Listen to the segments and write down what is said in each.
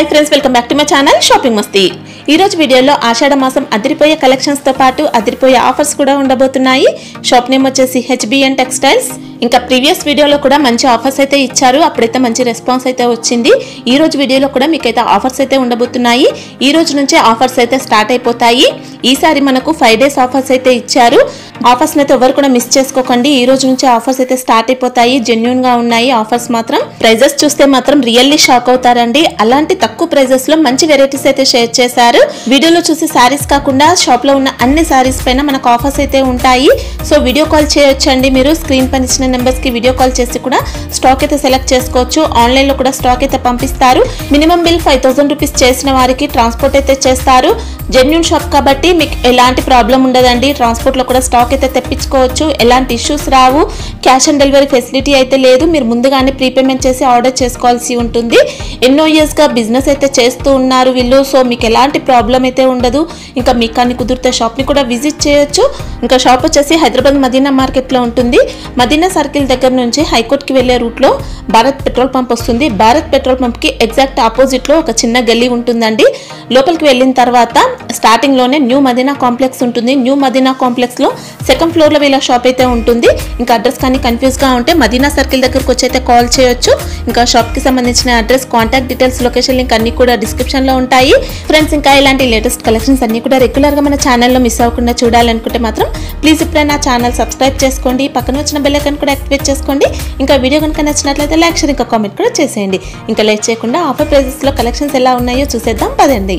High friends welcome back to my channel shopping Masti ఈ రోజు వీడియోలో ఆషాఢ మాసం అదిరిపోయే కలెక్షన్స్ తో పాటు అదిరిపోయే ఆఫర్స్ కూడా ఉండబోతున్నాయి షాప్ నేమ్ వచ్చేసి హెచ్బిఎన్ టెక్స్టైల్స్ ఇంకా ప్రీవియస్ వీడియోలో కూడా మంచి ఆఫర్స్ అయితే ఇచ్చారు అప్పుడైతే మంచి రెస్పాన్స్ అయితే వచ్చింది ఈ రోజు వీడియోలో కూడా మీకైతే ఆఫర్స్ అయితే ఉండబోతున్నాయి ఈ రోజు నుంచే ఆఫర్స్ అయితే స్టార్ట్ అయిపోతాయి ఈసారి మనకు ఫైవ్ డేస్ ఆఫర్స్ అయితే ఇచ్చారు ఆఫర్స్ అయితే ఎవరు కూడా మిస్ చేసుకోకండి ఈ రోజు నుంచి ఆఫర్స్ అయితే స్టార్ట్ అయిపోతాయి జెన్యున్ గా ఉన్నాయి ఆఫర్స్ మాత్రం ప్రైజెస్ చూస్తే మాత్రం రియల్లీ షాక్ అవుతారండి అలాంటి తక్కువ ప్రైజెస్ లో మంచి వెరైటీస్ అయితే షేర్ చేశారు వీడియోలో చూసి శారీస్ కాకుండా షాప్ లో ఉన్న అన్ని శారీస్ పైన మనకు ఆఫర్స్ అయితే ఉంటాయి సో వీడియో కాల్ చేయొచ్చండి మీరు స్క్రీన్ పైన ఇచ్చిన నెంబర్స్ కి వీడియో కాల్ చేసి కూడా స్టాక్ అయితే సెలెక్ట్ చేసుకోవచ్చు ఆన్లైన్ లో కూడా స్టాక్ అయితే పంపిస్తారు minimum bill five thousand rupees చేసిన వారికి ట్రాన్స్పోర్ట్ అయితే చేస్తారు జెన్యున్ షాప్ కాబట్టి మీకు ఎలాంటి ప్రాబ్లం ఉండదండి ట్రాన్స్పోర్ట్ లో కూడా స్టాక్ అయితే తెప్పించుకోవచ్చు ఎలాంటి ఇష్యూస్ రావు క్యాష్ ఆన్ డెలివరీ ఫెసిలిటీ అయితే లేదు మీరు ముందుగానే ప్రీపేమెంట్ చేసి ఆర్డర్ చేసుకోవాల్సి ఉంటుంది ఎన్నో ఇయర్స్ గా బిజినెస్ అయితే చేస్తూ ఉన్నారు వీళ్ళు సో మీకు ఎలాంటి ప్రాబ్లం అయితే ఉండదు ఇంకా మీకు కానీ కుదిరితే షాప్ ని కూడా విజిట్ చేయొచ్చు ఇంకా షాప్ వచ్చేసి హైదరాబాద్ మదీనా మార్కెట్ లో ఉంటుంది మదీనా సర్కిల్ దగ్గర నుంచి హైకోర్ట్ కి వెళ్లే రూట్ లో భారత్ పెట్రోల్ పంప్ వస్తుంది భారత్ పెట్రోల్ పంప్ కి ఎగ్జాక్ట్ ఆపోజిట్ లో ఒక చిన్న గల్లీ ఉంటుందండి లోపలికి వెళ్ళిన తర్వాత స్టార్టింగ్ లోనే న్యూ మదీనా కాంప్లెక్స్ ఉంటుంది న్యూ మదీనా కాంప్లెక్స్ లో సెకండ్ ఫ్లోర్ లో వీళ్ళ షాప్ అయితే ఉంటుంది ఇంకా అడ్రస్ కానీ కన్ఫ్యూజ్ గా ఉంటే మదీనా సర్కిల్ దగ్గరకు వచ్చి అయితే కాల్ చేయొచ్చు ఇంకా షాప్ కి సంబంధించిన address contact details location link అన్ని కూడా డిస్క్రిప్షన్ లో ఉంటాయి ఫ్రెండ్స్ ఇంకా ఇలాంటి లేటెస్ట్ కలెక్షన్స్ అన్ని కూడా రెగ్యులర్ గా మన ఛానల్లో మిస్ అవ్వకుండా చూడాలనుకుంటే మాత్రం ప్లీజ్ ఇప్పుడే నా ఛానల్ సబ్స్క్రైబ్ చేసుకోండి పక్కన వచ్చిన బెల్ ఐకాన్ కూడా యాక్టివేట్ చేసుకోండి ఇంకా వీడియో కనుక నచ్చినట్లయితే లైక్ షేర్ ఇంకా కామెంట్ కూడా చేసేయండి ఇంకా లేట్ చేయకుండా ఆఫర్ ప్రైజెస్ లో కలెక్షన్స్ ఎలా ఉన్నాయో చూసేద్దాం పదండి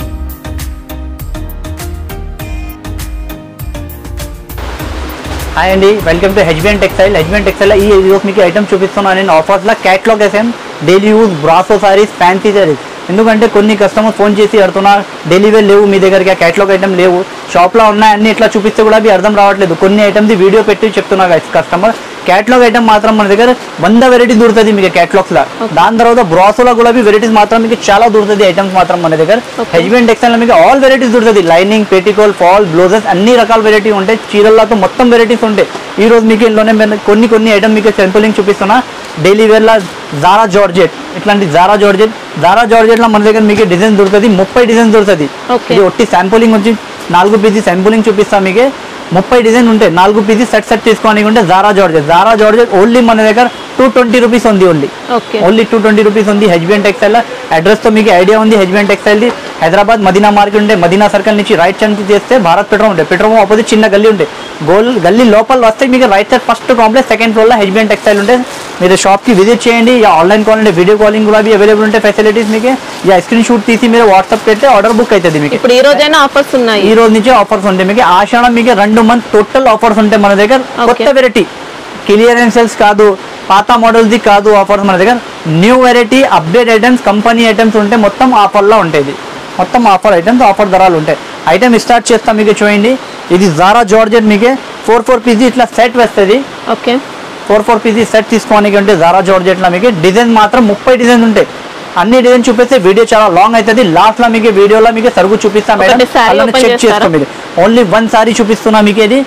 హాయ్ అండి welcome to HBN textile HBN textile ఈ ఈరోజు మీకు ఐటమ్ చూపిస్తున్నాను నేను ఆఫర్స్లో catalogue SM daily use brasso saris fancy saris ఎందుకంటే కొన్ని కస్టమర్ ఫోన్ చేసి అడుగుతున్నారు డెలివరీ లేవు మీ దగ్గరికి క్యాట్లాగ్ ఐటమ్ లేవు షాప్లో ఉన్నాయి అన్ని ఇట్లా చూపిస్తే కూడా అవి అర్థం రావట్లేదు కొన్ని ఐటమ్ది వీడియో పెట్టి చెప్తున్నా కస్టమర్ క్యాట్లాగ్ ఐటమ్ మాత్రం మన దగ్గర వంద వెరైటీ దొరుకుతుంది మీకు క్యాట్లాగ్స్లో దాని తర్వాత బ్రాసోలో కూడా వెరైటీస్ మాత్రం మీకు చాలా దొరుకుతుంది ఐటమ్స్ మాత్రం మన దగ్గర హెచ్బిఎన్ టెక్స్టైల్ మీకు ఆల్ వెరైటీస్ దొరుకుతుంది లైనింగ్ పెటికోల్ ఫాల్ బ్లౌజెస్ అన్ని రకాల వెరైటీ ఉంటాయి చీరలతో మొత్తం వెరైటీస్ ఉంటాయి ఈ రోజు మీకు ఇందులోనే నేను కొన్ని కొన్ని ఐటమ్ మీకు సింపులింగ్ చూపిస్తున్నా డైలీ వేర్లా జారా జార్జెట్ ఇట్లాంటి జారా జార్జెట్ జారా జార్జెట్లో మన దగ్గర మీకు డిజైన్ దొరుకుతుంది ముప్పై డిజైన్ దొరుకుతుంది Okay. ఇది ఒట్టి శాంపులింగ్ వచ్చి నాలుగు పీసీ శాంపులింగ్ చూపిస్తాం మీకు ముప్పై డిజైన్ ఉంటాయి నాలుగు పీసీ సెట్ సెట్ తీసుకోనికి ఉంటే Zara georgette Zara georgette only మన దగ్గర టూ ట్వంటీ రూపీస్ ఉంది only okay only two twenty rupees ఉంది హెచ్బిఎన్ టెక్స్టైల్ అడ్రస్ తో మీకు ఐడియా ఉంది HBN textile the Hyderabad Madina market ఉంటే మదీనా సర్కిల్ నుంచి రైట్ సైడ్ చేస్తే భారత్ పెట్రోల్ ఉంటాయి పెట్రోల్ ఆపోజిట్ చిన్న గల్లీ ఉంటాయి గోల్ గల్లీ లోపల వస్తే మీకు right side first complex second floor లో హెచ్బిఎన్ టెక్స్టైల్ ఉంటాయి మీరు షాప్ కి విజిట్ చేయండి యా ఆన్లైన్ కాల్ అంటే వీడియో కాలింగ్ కూడా అవైలబుల్ ఉంటాయి ఫెసిలిటీస్ మీకు యా స్క్రీన్ షూట్ తీసి మీరు వాట్సాప్ పెడితే ఆర్డర్ బుక్ అవుతుంది మీకు ఇప్పుడు ఈ రోజైనా ఆఫర్స్ ఉన్నాయి ఈ రోజు నుంచి ఆఫర్స్ ఉంటాయి మీకు ఆషాఢం మీకు రెండు మంత్ టోటల్ ఆఫర్స్ ఉంటాయి మన దగ్గర కొత్త వెరైటీ క్లియరెన్స్ సేల్స్ కాదు పాత మోడల్ది కాదు ఆఫర్స్ మన దగ్గర new variety update items company items ఉంటే మొత్తం ఆఫర్లో ఉంటుంది మొత్తం ఆఫర్ ఐటమ్స్ ఆఫర్ ధరలు ఉంటాయి ఐటమ్ స్టార్ట్ చేస్తాం మీకు చూడండి ఇది జారా జార్జెట్ మీకే ఫోర్ ఫోర్ పీజీ ఇట్లా సెట్ వస్తుంది okay four four PC set తీసుకోనికి ఉంటే జారా జార్జెట్లో మీకు డిజైన్ మాత్రం ముప్పై డిజైన్ ఉంటాయి అన్ని డిజైన్ చూపిస్తే వీడియో చాలా లాంగ్ అవుతుంది లాస్ట్ లో మీకు వీడియోలో మీకు సరుకు చూపిస్తాం మేడం ఒకటి saree అలానే open చెక్ చేస్తారా? చేసుకో మీరు ఓన్లీ వన్ సారీ చూపిస్తున్నా మీకు ఇది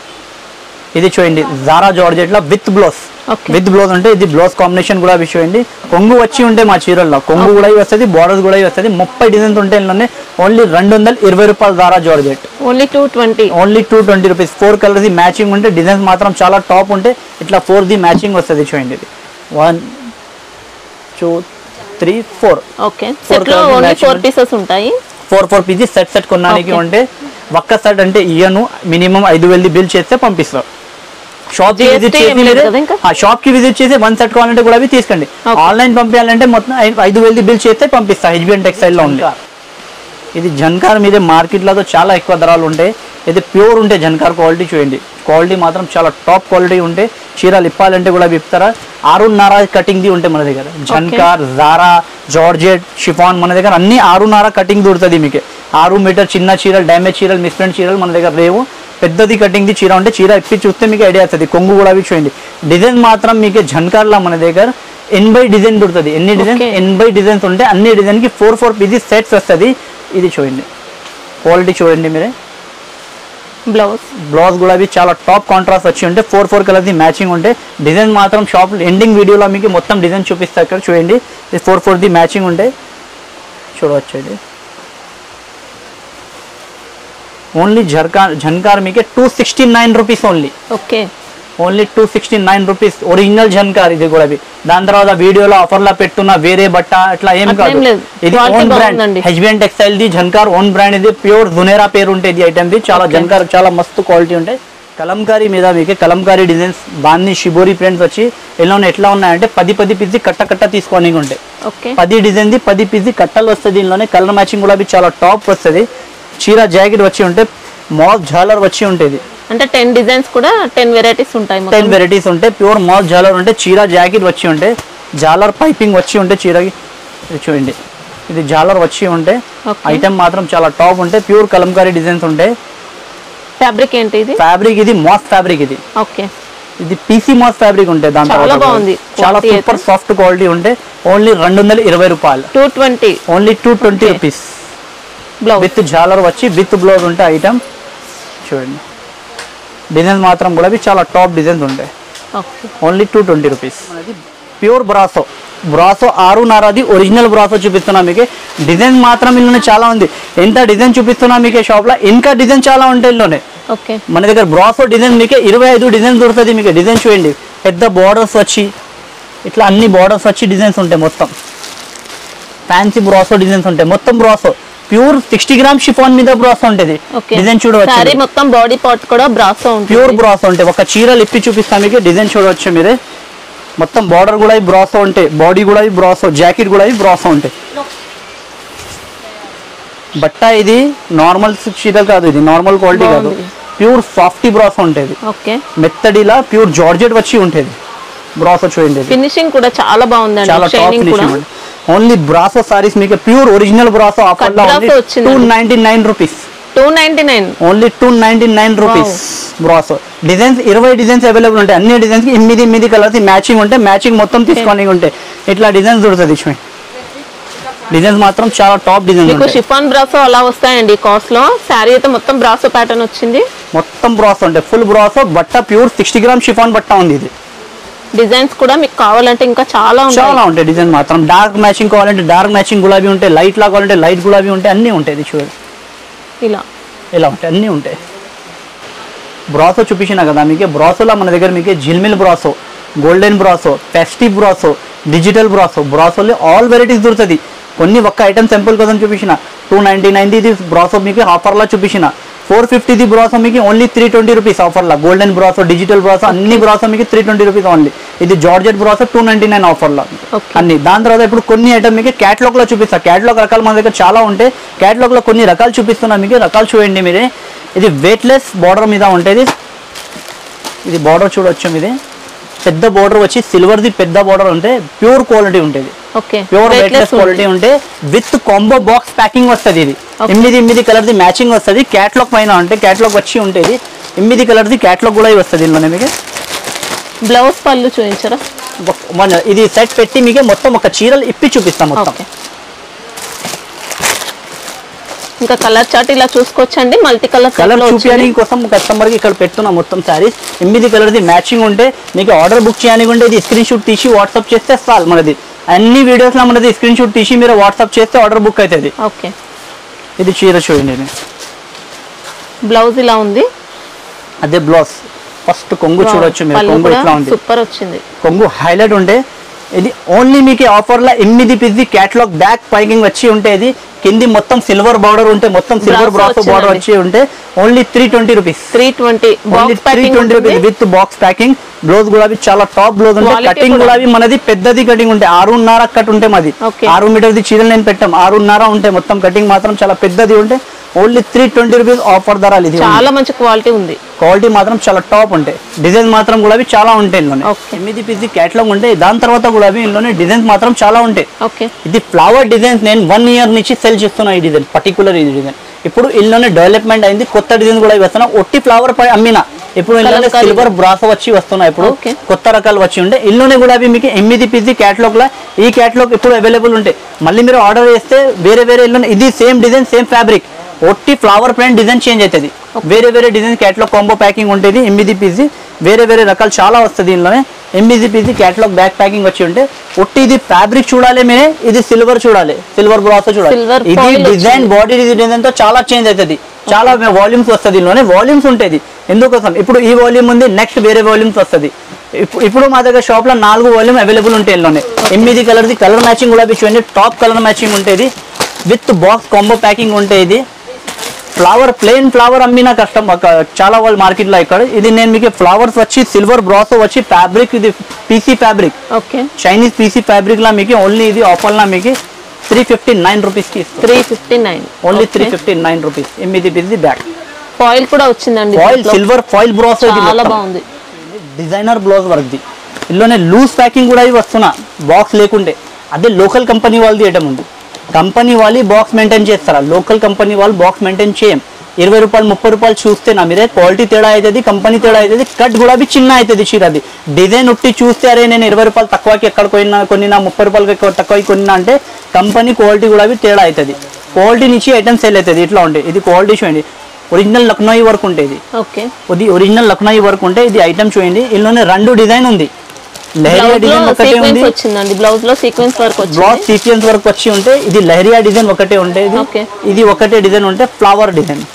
ఇది చూడండి జారా జార్జెట్ లో with blouse Okay. With blouse ఉంటే ఇది బ్లౌజ్ కాంబినేషన్ కూడా అవి చూడండి కొంగు వచ్చి ఉంటే మా చీరల్లో కొంగు కూడా వస్తుంది బార్డర్స్ కూడా వస్తుంది ముప్పై డిజైన్స్ ఉంటాయి ఇందులోనే ఓన్లీ రెండు వందల ఇరవై రూపాయలు జారా georgette only two twenty only two twenty rupees four colours matching ఉంటే డిజైన్స్ మాత్రం చాలా టాప్ ఉంటే ఇట్లా ఫోర్ ది మ్యాచింగ్ వస్తుంది చూడండి ఇది one two three four okay Four set లో colours ఓన్లీ matching ఫోర్ ఉంది. పీసెస్ ఉంటాయి four four pieces set set కొనడానికి Okay. ఉంటే ఒక్క సెట్ అంటే ఇయ్యను మినిమం ఐదు వేలది బిల్ చేస్తే పంపిస్తాం షాప్ కి GST విజిట్ ఏం చేసి లేదు మీరే కదా ఇంకా? షాప్ కి విజిట్ చేసి వన్ సెట్ కావాలంటే కూడా అవి తీసుకోండి Okay. ఆన్లైన్ పంపించాలంటే మొత్తం ఐ- ఐదు వేలది బిల్ చేస్తే పంపిస్తా హెచ్బిఎన్ టెక్స్టైల్ లో ఉంది ఇది జన్కార్ మీద మార్కెట్లో చాలా ఎక్కువ ధరలు ఉంటాయి ఇది ప్యూర్ ఉంటే జన్కార్ క్వాలిటీ చూడండి క్వాలిటీ మాత్రం చాలా టాప్ క్వాలిటీ ఉంటే చీరలు ఇప్పాలంటే కూడా ఇప్పుతారా ఆరున్నర కటింగ్ ది ఉంటాయి మన దగ్గర జన్కార్ జారా జార్జెట్ షిఫాన్ మన దగ్గర అన్ని ఆరున్నర కటింగ్ దొరుకుతుంది మీకు ఆరు మీటర్ చిన్న చీరలు డ్యామేజ్ చీరలు మిస్ప్రింట్ చీరలు మన దగ్గర లేవు పెద్దది కటింగ్ ది చీర ఉంటే చీర ఇప్పి చూస్తే మీకు ఐడియా వస్తుంది కొంగు కూడా అవి చూడండి డిజైన్ మాత్రం మీకు జన్కార్లా మన దగ్గర ఎనభై డిజైన్ దొరుకుతుంది ఎన్ని డిజైన్ Okay. ఎనభై డిజైన్స్ ఉంటే అన్ని డిజైన్ కి ఫోర్ ఫోర్ పీసెస్ సెట్స్ వస్తుంది ఇది చూడండి క్వాలిటీ చూడండి మీరే బ్లౌజ్ బ్లౌజ్ కూడా అవి చాలా టాప్ కాంట్రాస్ట్ వచ్చి ఉంటే ఫోర్ ఫోర్ కలర్స్ మ్యాచింగ్ ఉంటే డిజైన్ మాత్రం షాప్ ఎండింగ్ వీడియోలో మీకు మొత్తం డిజైన్ చూపిస్తా ఇక్కడ చూడండి ఇది ఫోర్ ఫోర్ ది మ్యాచింగ్ ఉంటే చూడవచ్చు ఇది ఓన్లీ జర్కార్ జన్కార్ మీకు two sixty nine rupees only okay only two sixty nine rupees original Jhankar ఇది కూడా ఇది. దాని తర్వాత వీడియోలో ఆఫర్ లా పెట్టున్న వేరే బట్ట అట్లా ఏం అట్లా కాదు ఏం లేదు. ఇది Quality ఓన్ బ్రాండ్ బాగుందండి. హెచ్బిఎన్ టెక్స్టైల్ ది జన్కార్ ఓన్ బ్రాండ్ ఇది ప్యూర్ జునేరా పేరు ఉంటుంది ఐటమ్ ది చాలా Okay. జన్కార్ చాలా మస్తు క్వాలిటీ ఉంటాయి కలంకారీ మీద మీకు కలంకారీ డిజైన్స్ బాన్ని షిబోరి ప్రింట్స్ వచ్చి ఎల్లోనే ఎట్లా ఉన్నాయంటే పది పది పిజ్జి కట్ట కట్ట తీసుకొని ఉంటాయి ఓకే పది డిజైన్ ది పది పిజ్జి కట్టలు వస్తుంది దీనిలోనే కలర్ మ్యాచింగ్ కూడా అవి చాలా టాప్ వస్తుంది చీర జాకెట్ వచ్చి ఉంటే మాల్ జాలర్ వచ్చి ఉంటుంది అంటే టెన్ డిజైన్స్ కూడా టెన్ వెరైటీస్ ఉంటాయి టెన్ మొత్తం వెరైటీస్ ఉంటాయి ప్యూర్ మాల్ జాలర్ ఉంటే చీర జాకెట్ వచ్చి ఉంటే జాలర్ పైపింగ్ వచ్చి ఉంటే చీరకి ఇది చూడండి ఇది జాలర్ వచ్చి ఉంటే Okay. ఐటమ్ మాత్రం చాలా టాప్ ఉంటాయి ప్యూర్ కలంకారీ డిజైన్స్ ఉంటాయి ఫ్యాబ్రిక్ ఏంటి ఇది ఫ్యాబ్రిక్ ఇది మాస్ ఫ్యాబ్రిక్ ఇది ఓకే ఇది పీసీ మాస్ ఫ్యాబ్రిక్ ఉంటాయి దాని చాలా తర్వాత కూడా. బాగుంది. చాలా Quality సూపర్ అయితే. సాఫ్ట్ క్వాలిటీ ఉంటే ఓన్లీ రెండు వందల ఇరవై రూపాయలు two twenty only two twenty Okay. Rupees blouse with జాలర్ వచ్చి విత్ బ్లౌజ్ ఉంటే ఐటమ్ చూడండి డిజైన్స్ మాత్రం కూడా అవి చాలా టాప్ డిజైన్స్ ఉంటాయి okay only two twenty rupees pure brasso brasso ఆరున్నరది ఒరిజినల్ బ్రాసో చూపిస్తున్నా మీకు డిజైన్ మాత్రం ఇందులో చాలా ఉంది ఎంత డిజైన్ చూపిస్తున్నా మీకు షాప్లో ఇంకా డిజైన్ చాలా ఉంటాయి ఇందులోనే ఓకే మన దగ్గర బ్రాసో డిజైన్ మీకు ఇరవై ఐదు డిజైన్ దొరుకుతుంది మీకు డిజైన్ చూడండి పెద్ద బార్డర్స్ వచ్చి ఇట్లా అన్ని బార్డర్స్ వచ్చి డిజైన్స్ ఉంటాయి మొత్తం ఫ్యాన్సీ బ్రాసో డిజైన్స్ ఉంటాయి మొత్తం brasso pure sixty gram chiffon మీద బ్రాసో ఉంటుంది ఓకే డిజైన్ సారీ చూడవచ్చు మొత్తం బాడీ పార్ట్ కూడా బ్రాసో ఉంటుంది ప్యూర్ బ్రాసో ఉంటాయి ఒక చీరలు ఇప్పి చూపిస్తాను మీకు డిజైన్ చూడవచ్చు మీరే మొత్తం బార్డర్ కూడా ఈ బ్రాసో ఉంటాయి బాడీ కూడా ఈ బ్రాసో జాకెట్ కూడా ఈ బ్రాసో ఉంటాయి బట్ట ఇది నార్మల్ చీరలు కాదు ఇది నార్మల్ క్వాలిటీ కాదు బాగుంది. ప్యూర్ సాఫ్టీ బ్రాసో ఉంటుంది ఓకే మెత్తడిలా ప్యూర్ జార్జెట్ వచ్చి ఉంటుంది బ్రాసో చూడండి ఇది. ఫినిషింగ్ కూడా చాలా చాలా బాగుందండి టాప్ షైనింగ్ కూడా ఫినిషింగ్ ఓన్లీ బ్రాసో సారీస్ మీకు ప్యూర్ ఒరిజినల్ బ్రాసో ఆఫర్ లో Cut ఓన్లీ brasso వచ్చిందండి. Two ninety nine rupees two ninety nine only two ninety nine rupees brasso designs ఇరవై డిజైన్స్ అవైలబుల్ ఉంటాయి అన్ని డిజైన్స్ కి ఎనిమిది ఎనిమిది కలర్స్ మ్యాచింగ్ ఉంటాయి మ్యాచింగ్ మొత్తం తీసుకొని ఉంటాయి ఇట్లా డిజైన్స్ దొరుకుతుంది చూడండి డిజైన్స్ మాత్రం చాలా టాప్ డిజైన్స్ మీకు ఉంటాయి షిఫాన్ బ్రాసో అలా వస్తాయండి కాస్ట్ లో శారీ అయితే మొత్తం బ్రాసో ప్యాటర్న్ వచ్చింది మొత్తం బ్రాసో ఉంటాయి ఫుల్ బ్రాసో బట్ట ప్యూర్ సిక్స్టీ గ్రామ్ షిఫాన్ బట్ట ఉంది ఇది డిజైన్స్ కూడా మీకు కావాలంటే ఇంకా చాలా చాలా ఉంటాయి ఉంటాయి డిజైన్ మాత్రం డార్క్ మ్యాచింగ్ కావాలంటే డార్క్ మ్యాచింగ్ గులాబీ ఉంటాయి లైట్ లా కావాలంటే లైట్ గులాబీ ఉంటాయి అన్నీ ఉంటాయి ఇది చూడండి ఇలా ఇలా ఉంటాయి అన్నీ ఉంటాయి బ్రాసో చూపించిన కదా మీకు బ్రాసోలో మన దగ్గర మీకు జిల్మిల్ brasso golden brasso festive brasso digital brasso బ్రాసోలో ఆల్ వెరైటీస్ దొరుకుతుంది కొన్ని ఒక్క ఐటమ్ సింపుల్ కోసం చూపించిన టూ నైంటీ నైన్టీది బ్రాసో మీకు ఆఫర్లా చూపించిన ఫోర్ ఫిఫ్టీది బ్రాసో మీకు ఓన్లీ త్రీ ట్వంటీ రూపీస్ ఆఫర్లా గోల్డెన్ బ్రాసో డిజిటల్ బ్రాసో అన్ని బ్రాసో మీకు త్రీ ట్వంటీ రూపీస్ ఓన్లీ ఇది georgette brasso two ninety nine ఆఫర్లా Okay. అన్ని దాని తర్వాత ఇప్పుడు కొన్ని ఐటమ్ మీకు క్యాటలాగ్ లో చూపిస్తా క్యాటలాగ్ రకాలు మన దగ్గర చాలా ఉంటాయి క్యాటలాగ్ లో కొన్ని రకాలు చూపిస్తున్నా మీకు రకాలు చూడండి మీరే ఇది వెయిట్లెస్ బార్డర్ మీద ఉంటుంది ఇది బార్డర్ చూడొచ్చు మీది పెద్ద బార్డర్ వచ్చి సిల్వర్ ది పెద్ద బార్డర్ ఉంటే ప్యూర్ క్వాలిటీ ఉంటుంది okay pure weightless weightless quality ఉంటే విత్ కాంబో బాక్స్ ప్యాకింగ్ వస్తుంది ఇది Okay. ఎనిమిది ఎనిమిది కలర్ ది మ్యాచింగ్ వస్తుంది క్యాటలాగ్ పైన అంటే క్యాటలాగ్ వచ్చి ఉంటుంది ఎనిమిది కలర్ ది క్యాటలాగ్ కూడా వస్తుంది ఇందులోనే మీకు బ్లౌజ్ పళ్ళు చూపించరా ఒక- మన ఇది సెట్ పెట్టి మీకు మొత్తం ఒక చీరలు ఇప్పి చూపిస్తాం మొత్తం ఓకే ఇంకా కలర్ చార్ట్ ఇలా చూసుకోవచ్చండి మల్టీ కలర్ కలర్ చూపించడానికి కోసం కస్టమర్ కి ఇక్కడ పెడుతున్నా మొత్తం సారీస్ ఎనిమిది కలర్ ది మ్యాచింగ్ ఉంటే మీకు ఆర్డర్ బుక్ చేయడానికి ఉంటే ఇది స్క్రీన్ షాట్ తీసి వాట్సాప్ చేస్తే చాలు మనది అన్ని వీడియోస్ లో మనది స్క్రీన్ షాట్ తీసి మీరు వాట్సాప్ చేస్తే ఆర్డర్ బుక్ అవుతుంది ఓకే ఇది చీర చూడండి ఇది. బ్లౌజ్ ఇలా ఉంది అదే బ్లౌజ్ ఫస్ట్ కొంగు చూడొచ్చు మీరు పళ్ళు కొంగు కూడా ఇట్లా ఉంది సూపర్ వచ్చింది కొంగు హైలైట్ ఉంటే ఇది ఓన్లీ మీకు ఆఫర్ లో ఎనిమిది పిజ్జి క్యాటలాగ్ బ్యాక్ పైకింగ్ వచ్చి ఉంటే ఇది కింది మొత్తం సిల్వర్ బార్డర్ ఉంటే మొత్తం సిల్వర్ Brasso బ్రాసో బార్డర్ వచ్చిందండి. వచ్చి ఉంటే only three twenty rupees three twenty only box three twenty rupees with box packing blouse గులాబీ చాలా టాప్ బ్లౌజ్ ఉంటే Quality కటింగ్ కూడా. గులాబీ మనది పెద్దది కటింగ్ ఉంటే ఆరున్నర కట్ ఉంటే మాది Okay. ఆరు మీటర్ ది చీరలు నేను పెట్టాం ఆరున్నర ఉంటే మొత్తం కటింగ్ మాత్రం చాలా పెద్దది ఉంటే only three twenty rupees offer ధరలు ఇది చాలా మంచి క్వాలిటీ ఉంది క్వాలిటీ మాత్రం చాలా టాప్ ఉంటాయి డిజైన్ మాత్రం గులాబీ చాలా ఉంటాయి ఇందులోనే Okay. ఎనిమిది పిజ్జి క్యాటలాగ్ ఉంటాయి దాని తర్వాత గులాబీ ఇందులోనే డిజైన్స్ మాత్రం చాలా ఉంటాయి ఓకే ఇది ఫ్లవర్ డిజైన్స్ నేను వన్ ఇయర్ నుంచి సెల్ చేస్తున్నా ఈ డిజైన్ పర్టికులర్ ఈ డిజైన్ ఇప్పుడు ఇల్లోనే డెవలప్మెంట్ అయింది కొత్త డిజైన్ కూడా వస్తున్నా ఒట్టి ఫ్లవర్ పై అమ్మిన ఇప్పుడు ఇందులోనే కలంకారీ. సిల్వర్ బ్రాసో వచ్చి వస్తున్నాయి ఇప్పుడు Okay. కొత్త రకాలు వచ్చి ఉంటే ఇల్లునే కూడా అవి మీకు ఎనిమిది పిజ్జి క్యాటలాగ్ లా ఈ క్యాటలాగ్ ఇప్పుడు అవైలబుల్ ఉంటాయి మళ్ళీ మీరు ఆర్డర్ చేస్తే వేరే వేరే ఇల్లు ఇది సేమ్ డిజైన్ సేమ్ ఫ్యాబ్రిక్ ఒట్టి ఫ్లవర్ ప్రింట్ డిజైన్ చేంజ్ అవుతుంది వేరే వేరే డిజైన్ క్యాటలాగ్ కాంబో ప్యాకింగ్ ఉంటుంది ఎనిమిది పిజ్జి వేరే వేరే రకాలు చాలా వస్తుంది ఇందులోనే MBG PC catalogue back packing వచ్చి ఉంటే ఒట్టి ఇది ఫ్యాబ్రిక్ చూడాలి మీరే ఇది సిల్వర్ చూడాలి సిల్వర్ బ్రాస్ చూడాలి Silver ఇది foil డిజైన్ బాడీ డిజైన్ తో చాలా చేంజ్ అవుతుంది చాలా వాల్యూమ్స్ వస్తుంది ఇందులోనే వాల్యూమ్స్ ఉంటుంది ఎందుకోసం ఇప్పుడు ఈ వాల్యూమ్ ఉంది నెక్స్ట్ వేరే వాల్యూమ్స్ వస్తుంది ఇప్పుడు ఇప్పుడు మా దగ్గర షాప్ లో నాలుగు వాల్యూమ్ అవైలబుల్ ఉంటాయి ఇందులోనే ఎనిమిది కలర్ ది కలర్ మ్యాచింగ్ కూడా చూడండి టాప్ కలర్ మ్యాచింగ్ ఉంటుంది విత్ బాక్స్ కాంబో ప్యాకింగ్ ఉంటాయి ఇది ఫ్లవర్ ప్లెయిన్ ఫ్లవర్ అమ్మిన కష్టం ఒక చాలా వాళ్ళు మార్కెట్ లో ఇక్కడ ఇది నేను మీకు ఫ్లవర్స్ వచ్చి సిల్వర్ బ్రాస్ వచ్చి ఫ్యాబ్రిక్ ఇది PC fabric okay Chinese PC fabric లా మీకు ఓన్లీ ఇది ఆఫర్ లా మీకు త్రీ ఫిఫ్టీ నైన్ రూపీస్ కి ఇస్తాం three fifty nine only three fifty nine rupees ఎనిమిది పీసీ బ్యాగ్ ఫాయిల్ కూడా వచ్చిందండి ఫాయిల్ దీంట్లో. సిల్వర్ ఫాయిల్ బ్రాస్ చాలా బాగుంది డిజైనర్ బ్లౌజ్ వర్క్ ది ఇందులోనే లూజ్ ప్యాకింగ్ కూడా ఇవి వస్తున్నా బాక్స్ లేకుండే అదే లోకల్ కంపెనీ వాళ్ళది ఐటమ్ ఉంది కంపెనీ వాళ్ళు బాక్స్ మెయింటైన్ చేస్తారా లోకల్ కంపెనీ వాళ్ళు బాక్స్ మెయింటైన్ చేయం ఇరవై రూపాయలు ముప్పై రూపాయలు చూస్తే నా మీరే క్వాలిటీ తేడా అవుతుంది కంపెనీ తేడా అవుతుంది కట్ కూడా అవి చిన్న అవుతుంది చీరది డిజైన్ ఉట్టి చూస్తే అరే నేను ఇరవై రూపాయలు తక్కువకి ఎక్కడ కొన్నా కొనినా ముప్పై రూపాయలకి ఎక్కువ తక్కువకి కొనినా అంటే కంపెనీ క్వాలిటీ కూడా అవి తేడా అవుతుంది క్వాలిటీ నుంచి ఐటమ్ సేల్ అవుతుంది ఇట్లా ఉంటాయి ఇది క్వాలిటీ చూడండి ఒరిజినల్ లక్నోయి వర్క్ ఉంటుంది ఓకే ఇది ఒరిజినల్ లక్నోయి వర్క్ ఉంటే ఇది ఐటమ్ చూడండి ఇందులోనే రెండు డిజైన్ ఉంది లహరియా బ్లౌజ్ లో డిజైన్ ఒకటే సీక్వెన్స్ ఉంది వచ్చిందండి బ్లౌజ్ లో సీక్వెన్స్ వర్క్ బ్లాక్ వచ్చింది సీక్వెన్స్ వర్క్ వచ్చి ఉంటే ఇది లహరియా డిజైన్ ఒకటే ఉంటే ఇది Okay. ఇది ఒకటే డిజైన్ ఉంటే ఫ్లవర్ డిజైన్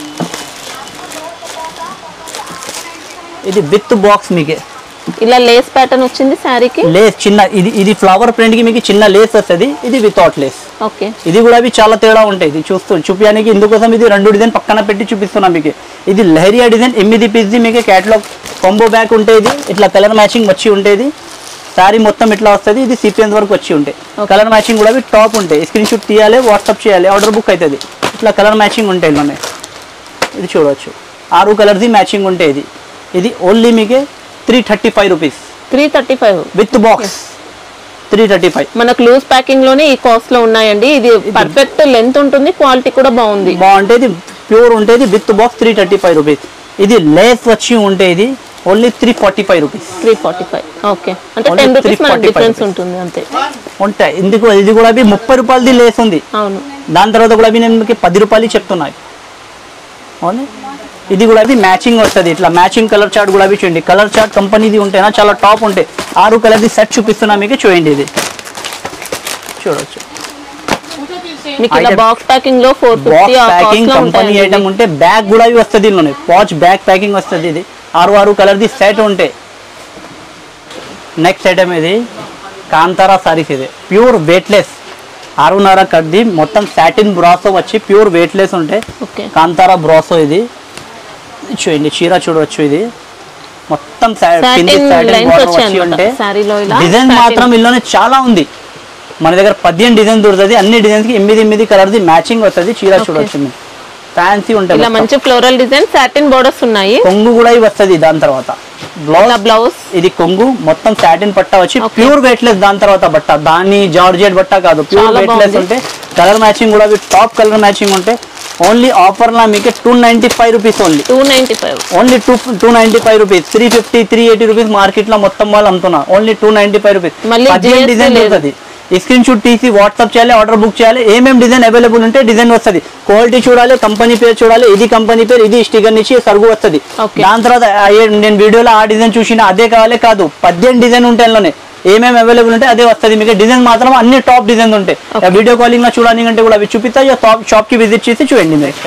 ఇది విత్ బాక్స్ మీకే ఇలా లేస్ ప్యాటర్న్ వచ్చింది శారీకి లేస్ చిన్న ఇది ఇది ఫ్లవర్ ప్రింట్ కి మీకు చిన్న లేస్ వస్తుంది ఇది వితౌట్ లేస్ ఓకే ఇది కూడా అవి చాలా తేడా ఉంటాయి ఇది చూస్తూ చూపించడానికి ఇందుకోసం ఇది రెండు డిజైన్ పక్కన పెట్టి చూపిస్తున్నా మీకు ఇది లహరియా డిజైన్ ఎనిమిది పీస్ది మీకు క్యాటలాగ్ కొంబో బ్యాక్ ఉంటుంది ఇట్లా కలర్ మ్యాచింగ్ వచ్చి ఉంటుంది శారీ మొత్తం ఇట్లా వస్తుంది ఇది సిపిఎన్స్ వరకు వచ్చి ఉంటాయి కలర్ మ్యాచింగ్ కూడా అవి టాప్ ఉంటాయి స్క్రీన్ షాట్ తీయాలి వాట్సాప్ చేయాలి ఆర్డర్ బుక్ అవుతుంది ఇట్లా కలర్ మ్యాచింగ్ ఉంటాయి ఇలానే ఇది చూడవచ్చు ఆరు కలర్ది మ్యాచింగ్ ఉంటాయి ఇది ఇది ఓన్లీ మీకే three thirty five rupees three thirty five with box three thirty five మనకు లూజ్ ప్యాకింగ్ లోనే ఈ కాస్ట్ లో ఉన్నాయండి ఇది పర్ఫెక్ట్ లెంత్ ఉంటుంది క్వాలిటీ కూడా బాగుంది బాగుంటేది ప్యూర్ ఉంటుంది with box three thirty five rupees ఇది లేస్ వచ్చి ఉంటే ఇది only three forty five rupees three forty five okay అంటే Only టెన్ రూపీస్ మనకు 345 డిఫరెన్స్ ఉంటుంది అంతే ఉంటాయి ఇందుకు ఇది కూడా అవి ముప్పై రూపాయలది లేస్ ఉంది అవును దాని తర్వాత కూడా అవి నేను మీకు పది రూపాయలు చెప్తున్నాయి అవును ఇది కూడా అది మ్యాచింగ్ వస్తుంది ఇట్లా మ్యాచింగ్ కలర్ చార్ట్ కూడా అవి చూడండి కలర్ చార్ట్ కంపెనీది ఉంటేనా చాలా టాప్ ఉంటాయి ఆరు కలర్ది సెట్ చూపిస్తున్నా మీకు చూడండి ఇది చూడవచ్చు మీకు ఇలా Item- బాక్స్ ప్యాకింగ్ లో ఫోర్ ఫిఫ్టీ బాక్స్ ఆ ప్యాకింగ్ కాస్ట్ లో కంపెనీ ఉంటాయండి ఐటమ్ ఉంటే బ్యాగ్ కూడా ఇవి వస్తుంది ఇందులోనే వాచ్ బ్యాగ్ ప్యాకింగ్ వస్తుంది ఇది ఆరు ఆరు కలర్ ది సెట్ ఉంటే నెక్స్ట్ ఐటమ్ ఇది కాంతారా సారీస్ ఇది ప్యూర్ వెయిట్లెస్ ఆరున్నర కడ్ది మొత్తం సాటిన్ బ్రాసో వచ్చి ప్యూర్ వెయిట్లెస్ ఉంటే ఓకే కాంతారా బ్రాసో ఇది చూడండి చీర చూడవచ్చు ఇది మొత్తం sa- Satin కింది satin lines border వచ్చాయి వచ్చి అన్నమాట. ఉంటే శారీలో ఇలా డిజైన్ satin. మాత్రం ఇందులోనే చాలా ఉంది మన దగ్గర పదిహేను డిజైన్ దొరుకుతుంది అన్ని డిజైన్స్ కి ఎనిమిది ఎనిమిది కలర్ ది మ్యాచింగ్ వస్తుంది చీర చూడొచ్చు మీరు ఫ్యాన్సీ ఇలా ఉంటుంది మంచి ఫ్లోరల్ డిజైన్ సాటిన్ బోర్డర్స్ ఉన్నాయి కొంగు కూడా ఇవి వస్తుంది దాని తర్వాత బ్లౌజ్ ఇలా బ్లౌజ్ ఇది కొంగు మొత్తం సాటిన్ పట్ట వచ్చి Okay. ప్యూర్ వెయిట్లెస్ దాని తర్వాత బట్ట దాని జార్జెట్ బట్ట కాదు ప్యూర్ చాలా వెయిట్లెస్ బాగుంది. ఉంటే కలర్ మ్యాచింగ్ కూడా టాప్ కలర్ మ్యాచింగ్ ఉంటే ఓన్లీ ఆఫర్ లా మీకు two ninety five rupees only two ninety five only two two ninety five rupees three fifty three eighty rupees market లో మొత్తం వాళ్ళు అమ్ముతున్నారు only two ninety five rupees మళ్ళీ పదిహేను GST డిజైన్ లేదు. ఉంటుంది స్క్రీన్ షాట్ తీసి వాట్సాప్ చేయాలి ఆర్డర్ బుక్ చేయాలి ఏమేమి డిజైన్ అవైలబుల్ ఉంటే డిజైన్ వస్తుంది క్వాలిటీ చూడాలి కంపెనీ పేరు చూడాలి ఇది కంపెనీ పేరు ఇది స్టిక్కర్ నుంచి సరుగు వస్తుంది Okay. దాని తర్వాత ఆ ఏ- నేను వీడియోలో ఆ డిజైన్ చూసిన అదే కావాలి కాదు పద్దెనిమిది డిజైన్ ఉంటాయి అందులోనే ఏమేమి అవైలబుల్ ఉంటే అదే వస్తుంది మీకు డిజైన్ మాత్రం అన్ని టాప్ డిజైన్ ఉంటాయి Okay. వీడియో కాలింగ్ లో చూడాలి అంటే కూడా అవి చూపిస్తా షాప్ కి విజిట్ చేసి చూడండి మీరు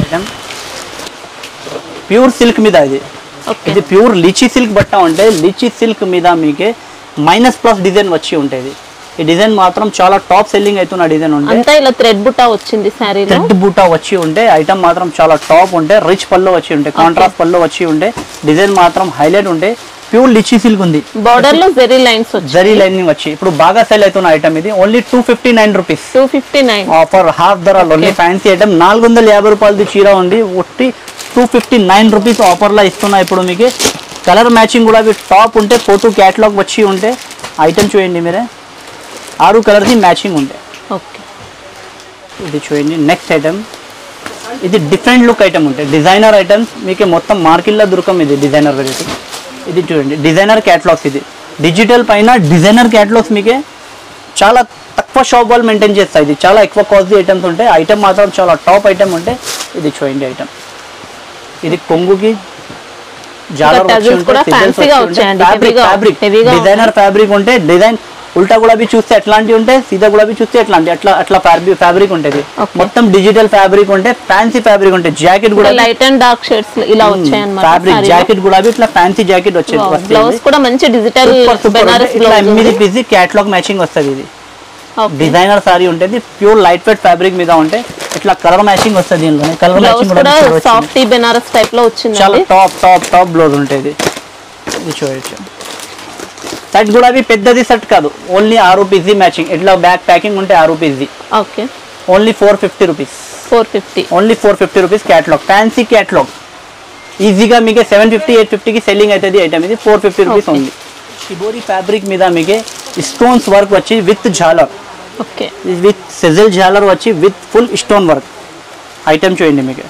ప్యూర్ సిల్క్ మీద ఇది ఓకే ఇది ప్యూర్ లిచీ సిల్క్ బట్ట ఉంటే లిచీ సిల్క్ మీద మీకే మైనస్ ప్లస్ డిజైన్ వచ్చి ఉంటుంది ఈ డిజైన్ మాత్రం చాలా టాప్ సెల్లింగ్ అవుతున్న డిజైన్ ఉంటే అంతా ఇలా థ్రెడ్ బుట్టా వచ్చింది శారీలో థ్రెడ్ బూటా వచ్చి ఉంటే ఐటమ్ మాత్రం చాలా టాప్ ఉంటే రిచ్ పళ్ళు వచ్చి ఉంటే కాంట్రాస్ట్ పళ్ళు వచ్చి ఉంటే డిజైన్ మాత్రం హైలైట్ ఉంటే ప్యూర్ లిచీ సిల్క్ ఉంది బార్డర్ లో జెరీ లైన్స్ వచ్చి జరీ లైనింగ్ వచ్చి ఇప్పుడు బాగా సెల్ అవుతున్న ఐటమ్ ఇది only two fifty nine rupees two fifty nine offer half ధర ఓన్లీ ఫ్యాన్సీ ఐటమ్ నాలుగు వందల యాభై రూపాయలది చీర ఉంది ఒట్టి టూ ఫిఫ్టీ నైన్ రూపీస్ ఆఫర్లో ఇస్తున్నా ఇప్పుడు మీకు కలర్ మ్యాచింగ్ కూడా అవి టాప్ ఉంటే ఫోటో క్యాటలాగ్ వచ్చి ఉంటే ఐటమ్ చూడండి మీరే ఆరు కలర్ది మ్యాచింగ్ ఉంటాయి ఓకే ఇది చూడండి నెక్స్ట్ ఐటమ్ ఇది డిఫరెంట్ లుక్ ఐటమ్ ఉంటాయి డిజైనర్ ఐటమ్స్ మీకు మొత్తం మార్కెట్లో దొరకం ఇది డిజైనర్ వెరైటీ ఇది చూడండి డిజైనర్ క్యాటలాగ్స్ ఇది డిజిటల్ పైన డిజైనర్ క్యాటలాగ్స్ మీకే చాలా తక్కువ షాప్ వాళ్ళు మెయింటైన్ చేస్తాయి ఇది చాలా ఎక్కువ కాస్ట్లీ ఐటమ్స్ ఉంటాయి ఐటమ్ మాత్రం చాలా టాప్ ఐటమ్ ఉంటే ఇది చూడండి ఐటమ్ ఇది కొంగుకి జాలర్ వచ్చి tassels ఉంటే కూడా fancy గా వచ్చాయండి, heavy-గా- ఫ్యాబ్రిక్ heavy-గా డిజైనర్ ఫ్యాబ్రిక్ ఉంటే డిజైన్ ఉల్టా గులాబీ చూస్తే ఎట్లాంటి ఉంటే సీదా గులాబీ చూస్తే ఎట్లాంటి అట్లా అట్లా ఫ్యాబ్రిక్ ఫ్యాబ్రిక్ ఉంటుంది Okay. మొత్తం డిజిటల్ ఫ్యాబ్రిక్ ఉంటే ఫ్యాన్సీ ఫ్యాబ్రిక్ ఉంటే జాకెట్ కూడా లైట్ అండ్ డార్క్ షేడ్స్ ఇలా వచ్చాయి ఫ్యాబ్రిక్ అనమాట జాకెట్ కూడా ఇట్లా ఫ్యాన్సీ జాకెట్ వచ్చేది వస్తుంది బ్లౌజ్ కూడా మంచి డిజిటల్ సూపర్ సూపర్ బెనారస్ ఇట్లా బ్లౌజ్ ఎనిమిది పీసీ క్యాట్లాగ్ మ్యాచింగ్ వస్తుంది ఇది డిజైనర్ సారీ ఉంటుంది ప్యూర్ లైట్ వెయిట్ ఫ్యాబ్రిక్ మీద ఉంటే ఇట్లా కలర్ మ్యాచింగ్ వస్తుంది దీనిలోనే కలర్ బ్లౌజ్ మ్యాచింగ్ కూడా కూడా సాఫ్ట్ బెనారస్ టైప్ లో చాలా వచ్చిందండి టాప్ టాప్ టాప్ బ్లౌజ్ ఉంటుంది ఇది చూడొచ్చు సెట్ కూడా అవి పెద్దది సెట్ కాదు ఓన్లీ ఆరు పీసీ మ్యాచింగ్ ఇట్లా బ్యాక్ ప్యాకింగ్ ఉంటే ఆరు PC okay only four fifty rupees four fifty only four fifty rupees catalogue fancy catalogue ఈజీగా మీకు సెవెన్ ఫిఫ్టీ ఎయిట్ ఫిఫ్టీకి సెల్లింగ్ అవుతుంది ఐటమ్ ఇది four fifty rupees Okay. Only shibori fabric మీద మీకు స్టోన్స్ వర్క్ వచ్చి విత్ జాలర్ ఓకే విత్ సెజల్ జాలర్ వచ్చి with full stone work item చూడండి మీకు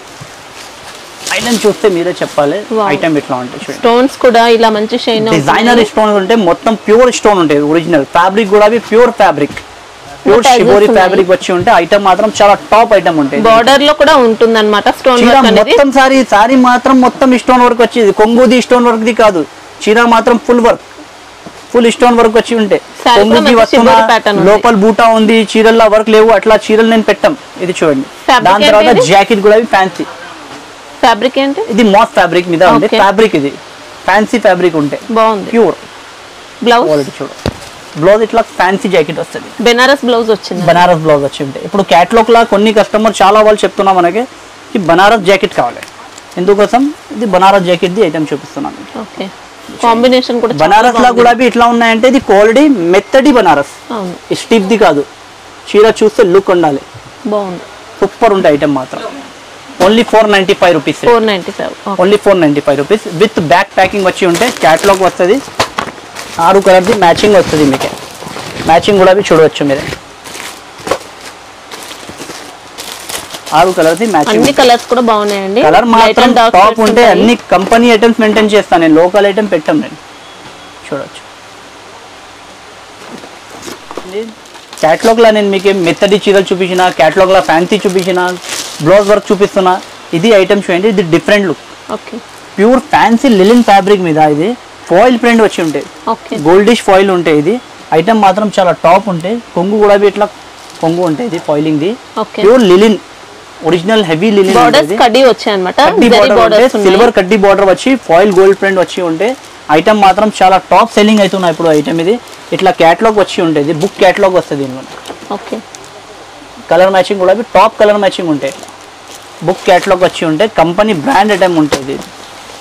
ఐటమ్ చూస్తే మీరే చెప్పాలి Wow. ఐటమ్ ఎట్లా ఉంటుంది చూడండి స్టోన్స్ కూడా ఇలా మంచి షైన్ డిజైనర్ స్టోన్ ఉంటే మొత్తం ప్యూర్ స్టోన్ ఉంటుంది ఒరిజినల్ ఫ్యాబ్రిక్ కూడా pure fabric pure tassels shibori ఉన్నాయి. ఫ్యాబ్రిక్ వచ్చి ఉంటే ఐటమ్ మాత్రం చాలా టాప్ ఐటమ్ ఉంటుంది బార్డర్ లో కూడా ఉంటుంది అనమాట స్టోన్ చీర వర్క్ అనేది మొత్తం సారీ సారీ మాత్రం మొత్తం స్టోన్ వర్క్ వచ్చేది కొంగుది స్టోన్ వర్క్ ది కాదు చీర మాత్రం full work full stone work వచ్చి ఉంటే Saree కూడా కొంగుకి మంచి వస్తున్న shibori pattern ఉంది. లోపల బూటా ఉంది చీరల్లో వర్క్ లేవు అట్లా చీరలు నేను పెట్టాం ఇది చూడండి Fabric దాని ఏంటి తర్వాత ఇది? జాకెట్ కూడా ఫ్యాన్సీ ఫ్యాబ్రిక్ ఏంటి ఇది మాస్ ఫ్యాబ్రిక్ మీద ఉంది Okay. ఫ్యాబ్రిక్ ఇది ఫ్యాన్సీ ఫ్యాబ్రిక్ ఉంటే బాగుంది ప్యూర్ బ్లౌజ్ క్వాలిటీ చూడు బ్లౌజ్ ఇట్లా ఫ్యాన్సీ జాకెట్ వస్తుంది బెనారస్ బ్లౌజ్ వచ్చింది బనారస్ బ్లౌజ్ వచ్చి ఉంటాయి ఇప్పుడు క్యాట్లాగ్ లా కొన్ని కస్టమర్ చాలా వాళ్ళు చెప్తున్నా మనకి ఈ బనారస్ జాకెట్ కావాలి ఎందుకోసం ఇది బనారస్ జాకెట్ ది ఐటమ్ చూపిస్తున్నాను ఓకే కాంబినేషన్ కూడా చాలా బనారస్ లా బాగుంది. కూడా ఇట్లా ఉన్నాయంటే ఇది క్వాలిటీ మెత్తడి బనారస్ అవును స్టిప్ ది కాదు చీర చూస్తే లుక్ ఉండాలి బాగుంది సూపర్ ఉంటాయి ఐటమ్ మాత్రం only four ninety five rupees four ninety five only four ninety five rupees with back packing వచ్చి ఉంటే క్యాట్లాగ్ వస్తుంది ఆరు కలర్ది మ్యాచింగ్ వస్తుంది మీకు మ్యాచింగ్ కూడా చూడవచ్చు మీరు ఆరు కలర్ది మ్యాచింగ్ అన్ని కలర్స్ కూడా బాగున్నాయండి కలర్ Light మాత్రం and dark టాప్ shades ఉంటే ఉంటాయి. అన్ని కంపెనీ ఐటమ్స్ మెయింటైన్ చేస్తాను నేను లోకల్ ఐటమ్ పెట్టాం నేను చూడొచ్చు క్యాట్లాగ్ లా నేను మీకు మెత్తడి చీరలు చూపించిన క్యాట్లాగ్ లా ఫ్యాన్సీ చూపించిన బ్లౌజ్ వర్క్ చూపిస్తున్నా ఇది ఐటమ్ చూడండి ఇది different look okay pure fancy linen fabric మీద ఇది ఫాయిల్ ప్రింట్ వచ్చి ఉంటాయి ఓకే గోల్డిష్ ఫాయిల్ ఉంటాయి ఇది ఐటమ్ మాత్రం చాలా టాప్ ఉంటాయి కొంగు కూడా ఇట్లా కొంగు ఉంటాయి ఇది ఫాయిలింగ్ ది okay pure linen original heavy linen borders కడ్డీ వచ్చాయి అనమాట కడ్డీ బార్డర్ ఉంటే సిల్వర్ కడ్డీ బార్డర్ వచ్చి ఫాయిల్ గోల్డ్ ప్రింట్ వచ్చి ఉంటే ఐటమ్ మాత్రం చాలా టాప్ సెల్లింగ్ అవుతున్నాయి ఇప్పుడు ఐటమ్ ఇది ఇట్లా క్యాటలాగ్ వచ్చి ఉంటుంది బుక్ క్యాటలాగ్ వస్తుంది దీనిలో ఓకే కలర్ మ్యాచింగ్ కూడా టాప్ కలర్ మ్యాచింగ్ ఉంటాయి బుక్ క్యాటలాగ్ వచ్చి ఉంటే కంపెనీ బ్రాండ్ ఐటమ్ ఉంటుంది ఇది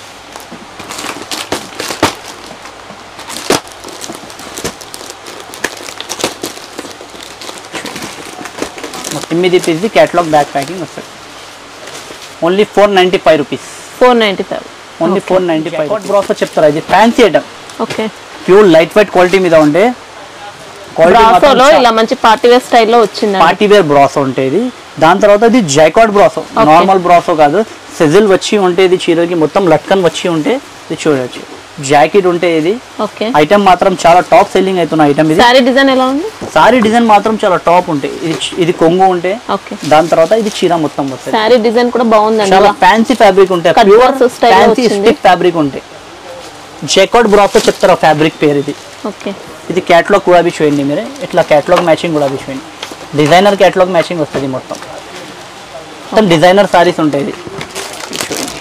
ఎనిమిది పీస్ది క్యాటలాగ్ బ్యాక్ ప్యాకింగ్ వస్తుంది only four ninety five rupees four ninety five only four ninety five బ్రాస్ చెప్తారా ఇది fancy item okay pure light lightweight quality మీద ఉంటే క్వాలిటీ బ్రాసోలో ఇలా మంచి పార్టీ వేర్ స్టైల్లో వచ్చిందండి పార్టీ వేర్ బ్రాసో ఉంటుంది దాని తర్వాత ఇది జైకాట్ బ్రాసో నార్మల్ బ్రాసో కాదు సెజిల్ వచ్చి ఉంటే ఇది చీరకి మొత్తం లట్కన్ వచ్చి ఉంటే ఇది చూడొచ్చు జాకెట్ ఉంటే ఇది ఓకే ఐటమ్ మాత్రం చాలా టాప్ సెల్లింగ్ అవుతున్న ఐటమ్ ఇది శారీ డిజైన్ ఎలా ఉంది సారీ డిజైన్ మాత్రం చాలా టాప్ ఉంటాయి ఇది చి- ఇది కొంగు ఉంటే ఓకే దాని తర్వాత ఇది చీర మొత్తం వస్తుంది శారీ డిజైన్ కూడా బాగుందండి చాలా ఇలా. ఫ్యాన్సీ ఫ్యాబ్రిక్ ఉంటాయి Cut ప్యూర్ work style లో ఫ్యాన్సీ వచ్చింది. స్టిక్ ఫ్యాబ్రిక్ ఉంటాయి జైకాట్ బ్రాసో చెప్తారా ఫ్యాబ్రిక్ పేరు ఇది ఓకే ఇది క్యాటలాగ్ కూడా అవి చూడండి మీరే ఇట్లా క్యాటలాగ్ మ్యాచింగ్ కూడా అవి చూడండి డిజైనర్ క్యాటలాగ్ మ్యాచింగ్ వస్తుంది మొత్తం మొత్తం డిజైనర్ సారీస్ ఉంటాయి ఇది చూడండి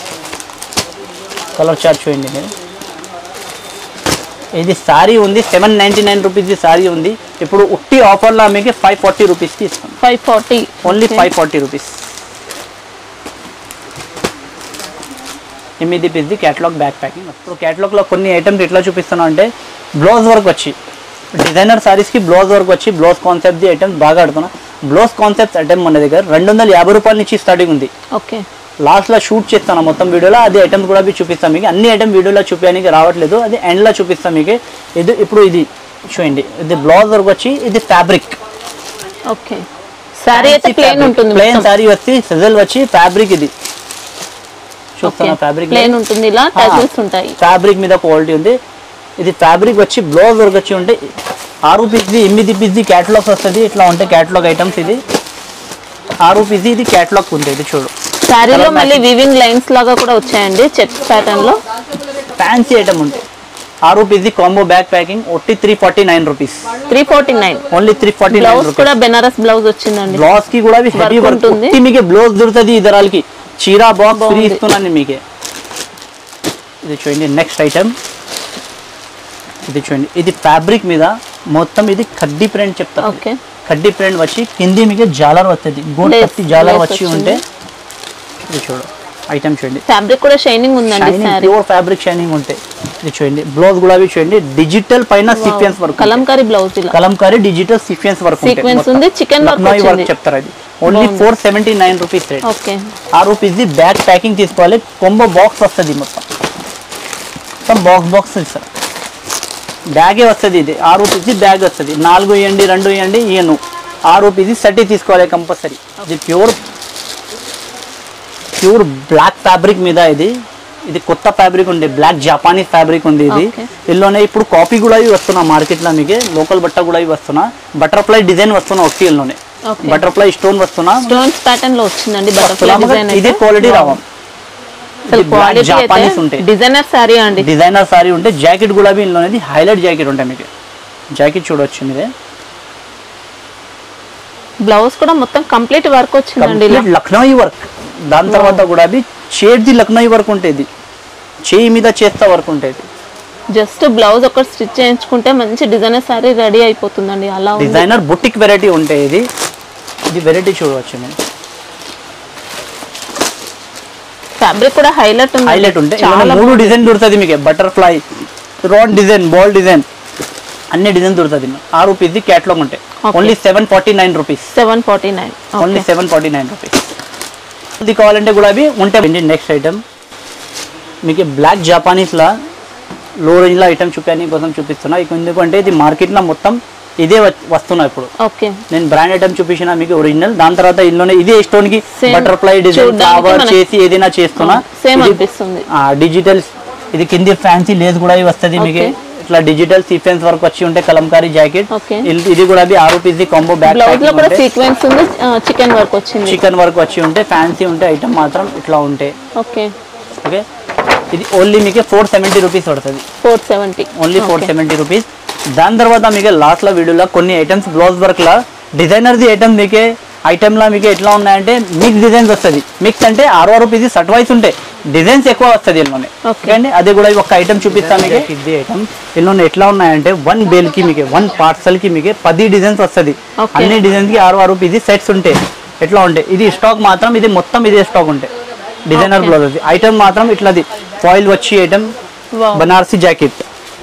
కలర్ చార్ట్ చూడండి మీరు ఇది సారీ ఉంది సెవెన్ నైంటీ నైన్ రూపీస్ది సారీ ఉంది ఇప్పుడు ఉట్టి ఆఫర్లో మీకు ఫైవ్ ఫార్టీ రూపీస్కి ఇస్తాం five forty only five forty rupees ఎనిమిది పీస్ది క్యాటలాగ్ బ్యాక్ ప్యాకింగ్ ఇప్పుడు క్యాటలాగ్లో కొన్ని ఐటమ్స్ ఎట్లా చూపిస్తున్నాం అంటే బ్లౌజ్ వర్క్ వచ్చి డిజైనర్ సారీస్కి బ్లౌజ్ వర్క్ వచ్చి బ్లౌజ్ కాన్సెప్ట్ది ఐటమ్స్ బాగా ఆడుతున్నా బ్లౌజ్ కాన్సెప్ట్స్ ఐటమ్ మన దగ్గర రెండు వందల యాభై రూపాయల నుంచి స్టార్టింగ్ ఉంది ఓకే లాస్ట్లో షూట్ చేస్తాను మొత్తం వీడియోలో అది ఐటమ్స్ కూడా మీకు చూపిస్తాం మీకు అన్ని ఐటమ్ వీడియోలో చూపించడానికి రావట్లేదు అది ఎండ్లో చూపిస్తాం మీకు ఇది ఇప్పుడు ఇది చూడండి ఇది బ్లౌజ్ వర్క్ వచ్చి ఇది ఫ్యాబ్రిక్ ఓకే శారీ అయితే ప్లేన్ ఉంటుంది ప్లేన్ సారీ వచ్చి సిజల్ వచ్చి ఫ్యాబ్రిక్ ఇది చూస్తున్నా ఫ్యాబ్రిక్ ప్లేన్ ఉంటుంది ఇలా టచెస్ ఉంటాయి ఫ్యాబ్రిక్ మీద క్వాలిటీ ఉంది ఇది ఫ్యాబ్రిక్ వచ్చి బ్లౌజ్ వర్క్ వచ్చి ఉంటే ఆరు పీస్ది ఎనిమిది పీస్ది క్యాటలాగ్స్ వస్తుంది ఇట్లా ఉంటాయి క్యాటలాగ్ ఐటమ్స్ ఇది ఆరు పీస్ది ఇది క్యాటలాగ్ ఉంది ఇది చూడు శారీలో మళ్ళీ వివింగ్ లైన్స్ లాగా కూడా వచ్చాయండి చెక్ ప్యాటర్న్ లో ఫ్యాన్సీ ఐటమ్ ఉంటాయి ఆ రూపీస్ ది కాంబో బ్యాక్ ప్యాకింగ్ ఒట్టి three forty nine rupees three forty nine only three forty nine blouse rupees కూడా బెనారస్ బ్లౌజ్ వచ్చిందండి బ్లౌజ్ కి కూడా హెవీ Work వర్క్ ఉంటుంది. ఉంటుంది మీకు బ్లౌజ్ దొరుకుతుంది ఇద్దరాలకి చీరా బాక్స్ ఫ్రీ బాగుంది. ఇస్తున్నాను మీకే ఇది చూడండి నెక్స్ట్ ఐటమ్ ఇది చూడండి ఇది ఫ్యాబ్రిక్ మీద మొత్తం ఇది కడ్డీ ప్రింట్ చెప్తారు ఓకే కడ్డీ ప్రింట్ వచ్చి కింది మీకు జాలర్ వస్తుంది గోల్డ్ Lace- కత్తి జాలర్ lace వచ్చి వచ్చింది. ఉంటే ఇది చూడు ఐటమ్ చూడండి ఫ్యాబ్రిక్ కూడా షైనింగ్ ఉందండి shining sari pure fabric shining ఉంటాయి ఇది చూడండి బ్లౌజ్ కూడా అవి చూడండి డిజిటల్ పైన సీక్వెన్స్ వర్క్ కలంకారీ బ్లౌజ్ ఇలా kalamkari digital sequence work Sequence ఉంది, chicken work వర్క్ వచ్చింది. చెప్తారు అది ఓన్లీ బాగుంది. Four seventy nine rupees rate okay ఆ రూపీస్ ది బ్యాగ్ ప్యాకింగ్ తీసుకోవాలి కొంబో బాక్స్ వస్తుంది మొత్తం మొత్తం బాక్స్ బాక్స్ ఇస్తారు బ్యాగే వస్తుంది ఇది ఆ రూపీస్ బ్యాగ్ వస్తుంది నాలుగు ఇవ్వండి రెండు ఇవ్వండి ఇయ్యను ఆ రూపీస్ సర్టీ తీసుకోవాలి కంపల్సరీ ఇది ప్యూర్ ప్యూర్ బ్లాక్ ఫ్యాబ్రిక్ మీద ఇది ఇది కొత్త ఫ్యాబ్రిక్ ఉంది బ్లాక్ జపానీస్ ఫ్యాబ్రిక్ ఉంది ఇది Okay. ఇల్లోనే ఇప్పుడు కాపీ కూడా ఇవి వస్తున్నా మార్కెట్లో మీకు లోకల్ బట్ట కూడా ఇవి వస్తున్నా బటర్ఫ్లై డిజైన్ వస్తున్నా ఒకటి ఇల్లోనే Okay. బటర్ఫ్లై స్టోన్ వస్తున్నా స్టోన్స్ ప్యాటర్న్ లో వచ్చిందండి బటర్ఫ్లై వస్తున్నా మగ డిజైన్ ఇదే క్వాలిటీ రావం అసలు క్వాలిటీ జపానీస్ ఉంటాయి డిజైనర్ శారీ అండి డిజైనర్ సారీ ఉంటే జాకెట్ కూడా ఇందులోనేది హైలైట్ జాకెట్ ఉంటాయి మీకు జాకెట్ చూడొచ్చు మీరే బ్లౌజ్ కూడా మొత్తం కంప్లీట్ వర్క్ వచ్చిందండి ఇలా కంప్లీట్ లక్నోయి వర్క్ దాని తర్వాత కూడా అది చేతి లక్నోయి వర్క్ ఉంటుంది చేయి మీద చేస్తా వర్క్ ఉంటుంది జస్ట్ బ్లౌజ్ ఒకటి స్టిచ్ చేయించుకుంటే మంచి డిజైనర్ శారీ రెడీ అయిపోతుందండి అలా ఉంది డిజైనర్ బుటిక్ వెరైటీ ఉంటాయి ఇది ఇది వెరైటీ చూడవచ్చు మీరు ఫ్యాబ్రిక్ కూడా హైలైట్ ఉంది హైలైట్ ఉంటాయి చాలా ఇందులో మూడు డిజైన్ దొరుకుతుంది మీకు butterfly rod design ball design అన్ని డిజైన్ దొరుకుతుంది ఆ రూపీస్ క్యాట్లాగ్ ఉంటాయి Okay. Only seven forty nine rupees seven forty nine only seven forty nine rupees ఇది కావాలంటే కూడా అవి ఉంటాయి నెక్స్ట్ ఐటమ్ మీకు బ్లాక్ జపానీస్లా లో రేంజ్లో ఐటమ్ చూపాను కోసం చూపిస్తున్నా ఇక ఎందుకంటే ఇది మార్కెట్లో మొత్తం ఇదే వ- వస్తున్నాయి ఇప్పుడు ఓకే నేను బ్రాండ్ ఐటమ్ చూపించిన మీకు ఒరిజినల్ దాని తర్వాత ఇందులోనే ఇదే స్టోన్ కి Same. బటర్ఫ్లై డిజైన్ చూడ్డానికి ఫ్లవర్ మనకి- చేసి ఏదైనా చేస్తున్నా సేమ్ ఇది- అనిపిస్తుంది ఆ డిజిటల్ ఇది కింది ఫ్యాన్సీ లేస్ కూడా వస్తుంది మీకు Okay. ఇట్లా డిజిటల్ సీక్వెన్స్ వర్క్ వచ్చి ఉంటే కలంకారీ జాకెట్ Okay. ఇది కూడా ఆ రూపీస్ కాంబో బ్యాక్ బ్లౌజ్ లో కూడా సీక్వెన్స్ ఉంది చికెన్ వర్క్ వచ్చింది చికెన్ వర్క్ వచ్చి ఉంటే ఫ్యాన్సీ ఉంటే ఐటమ్ మాత్రం ఇట్లా ఉంటాయి ఓకే ఓకే ఇది ఓన్లీ మీకు ఫోర్ సెవెంటీ రూపీస్ పడుతుంది four seventy only four seventy rupees దాని తర్వాత మీకు లాస్ట్లో వీడియోలో కొన్ని ఐటమ్స్ బ్లౌజ్ వర్క్లో డిజైనర్ది ఐటమ్ మీకే ఐటమ్లో మీకు ఎట్లా ఉన్నాయంటే మిక్స్ డిజైన్స్ వస్తుంది మిక్స్ అంటే ఆరు ఆరు పీసెస్ సట్ వైస్ ఉంటాయి డిజైన్స్ ఎక్కువ వస్తుంది ఇందులోనే Okay. ఓకే అండి అది కూడా ఒక ఐటమ్ చూపిస్తాను మీకు ఇది ఐటమ్ ఇందులో ఎట్లా ఉన్నాయంటే వన్ బేల్కి మీకు వన్ పార్సల్కి మీకు పది డిజైన్స్ వస్తుంది Okay. అన్ని డిజైన్స్కి ఆరు ఆరు పీసెస్ సెట్స్ ఉంటాయి ఎట్లా ఉంటాయి ఇది స్టాక్ మాత్రం ఇది మొత్తం ఇదే స్టాక్ ఉంటాయి డిజైనర్ Okay. బ్లౌజ్ ఐటమ్ మాత్రం ఇట్లాది ఫాయిల్ వచ్చి ఐటమ్ బనారసి జాకెట్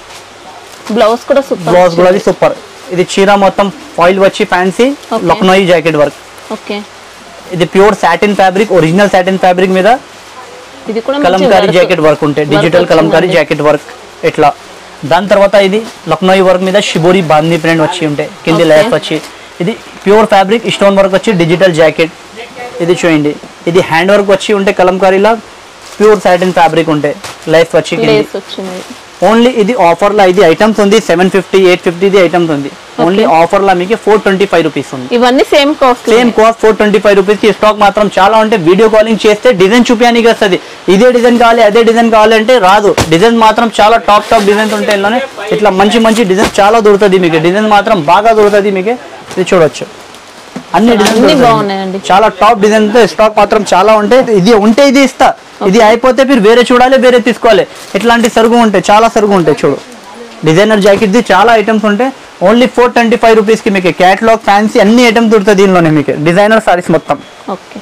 బ్లౌజ్ కూడా సూపర్ బ్లౌజ్ కూడా సూపర్ ఇది చీర మొత్తం ఫాయిల్ వచ్చి fancy Okay. Lucknowi jacket work okay ఇది pure satin fabric original satin fabric మీద ఇది కూడా మంచి కలంకారీ work- జాకెట్ వర్క్ ఉంటాయి work డిజిటల్ కలంకారీ వచ్చిందండి. జాకెట్ వర్క్ ఇట్లా దాని తర్వాత ఇది లక్నోయి వర్క్ మీద షిబోరి బాందీ ప్రింట్ వచ్చి ఉంటాయి కింది Okay. లేస్ వచ్చి ఇది ప్యూర్ ఫ్యాబ్రిక్ స్టోన్ వర్క్ వచ్చి డిజిటల్ జాకెట్ ఇది చూడండి ఇది హ్యాండ్ వర్క్ వచ్చి ఉంటే కలంకారీలా ప్యూర్ సాటిన్ ఫ్యాబ్రిక్ ఉంటాయి లేస్ వచ్చి కింది లేస్ వచ్చింది ఓన్లీ ఇది ఆఫర్ లా ఇది ఐటమ్స్ ఉంది సెవెన్ ఫిఫ్టీ ఎయిట్ ఫిఫ్టీ ఇది ఐటమ్స్ ఉంది ఓన్లీ ఆఫర్ లా మీకు ఫోర్ ట్వంటీ ఫైవ్ రూపీస్ ఉంది ఇవన్నీ same cost same cost four twenty five rupees కి స్టాక్ మాత్రం చాలా ఉంటే వీడియో కాలింగ్ చేస్తే డిజైన్ చూపించడానికి వస్తుంది ఇదే డిజైన్ కావాలి అదే డిజైన్ కావాలి అంటే రాదు డిజైన్ మాత్రం చాలా టాప్ టాప్ డిజైన్స్ ఉంటాయి ఇందులోనే ఇట్లా మంచి మంచి డిజైన్ చాలా దొరుకుతుంది మీకు డిజైన్ మాత్రం బాగా దొరుకుతుంది మీకు ఇది చూడొచ్చు అన్ని అన్ని డిజైన్ బాగున్నాయండి చాలా టాప్ డిజైన్ స్టాక్ మాత్రం చాలా ఉంటాయి ఇది ఉంటే ఇది ఇస్తా ఇది అయిపోతే మీరు వేరే చూడాలి వేరే తీసుకోవాలి ఇట్లాంటి సరుకు ఉంటాయి చాలా సరుకు ఉంటాయి చూడు డిజైనర్ జాకెట్ ది చాలా ఐటమ్స్ ఉంటాయి ఓన్లీ ఫోర్ ట్వంటీ ఫైవ్ రూపీస్కి మీకు క్యాటలాగ్ ఫ్యాన్సీ అన్ని ఐటమ్స్ దొరుకుతాయి దీనిలోనే మీకు డిజైనర్ సారీస్ మొత్తం ఓకే